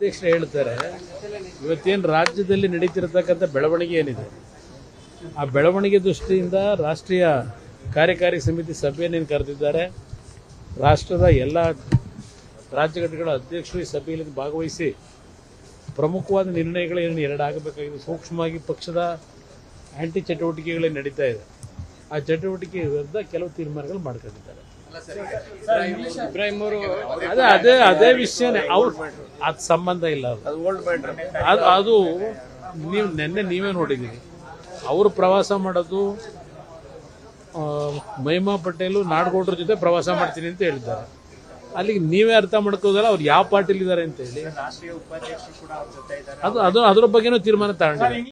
ಅಧ್ಯಕ್ಷರು ಹೇಳ್ತಾರೆ ಇವತ್ತೇನು ರಾಜ್ಯದಲ್ಲಿ ನಡೀತಿರತಕ್ಕಂಥ ಬೆಳವಣಿಗೆ ಏನಿದೆ ಆ ಬೆಳವಣಿಗೆ ದೃಷ್ಟಿಯಿಂದ ರಾಷ್ಟ್ರೀಯ ಕಾರ್ಯಕಾರಿ ಸಮಿತಿ ಸಭೆಯನ್ನೇನು ಕರೆದಿದ್ದಾರೆ ರಾಷ್ಟ್ರದ ಎಲ್ಲ ರಾಜ್ಯ ಘಟಕಗಳ ಅಧ್ಯಕ್ಷರು ಈ ಸಭೆಯಲ್ಲಿ ಭಾಗವಹಿಸಿ ಪ್ರಮುಖವಾದ ನಿರ್ಣಯಗಳೇನು ಎರಡು ಆಗಬೇಕಾಗಿದೆ ಸೂಕ್ಷ್ಮವಾಗಿ ಪಕ್ಷದ ಆಂಟಿ ಚಟುವಟಿಕೆಗಳೇನು ನಡೀತಾ ಇದೆ ಆ ಚಟುವಟಿಕೆ ವಿರುದ್ಧ ಕೆಲವು ತೀರ್ಮಾನಗಳು ಮಾಡ್ಕೊಂಡಿದ್ದಾರೆ ಇಬ್ರಾಹಿಂ ಅವರು ಅದೇ ಅದೇ ಅದೇ ವಿಷಯನೇ ಅವ್ರು ಅದು ಸಂಬಂಧ ಇಲ್ಲ ಅದು ಅದು ಓಲ್ಡ್ ಮ್ಯಾಟ್ರ್ ಅದು ಅದು ನೀವು ನಿನ್ನೆ ನೀವೇ ನೋಡಿದ್ದೀರಿ ಅವರು ಪ್ರವಾಸ ಮಾಡೋದು ಆ, ಮಹಿಮಾ ಪಟೇಲು ನಾಡಗೌಡರ ಜೊತೆ ಪ್ರವಾಸ ಮಾಡ್ತೀನಿ ಅಂತ ಹೇಳಿದ್ದಾರೆ ಅಲ್ಲಿಗೆ ನೀವೇ ಅರ್ಥ ಮಾಡ್ಕೋದಲ್ಲ ಅವ್ರು ಯಾವ ಪಾರ್ಟಿಲಿ ಇದ್ದಾರೆ ಅಂತ ಹೇಳಿ ಅದು ಅದು ಅದ್ರ ಬಗ್ಗೆನೂ ತೀರ್ಮಾನ ತಗೊಂಡಿದ್ದಾರೆ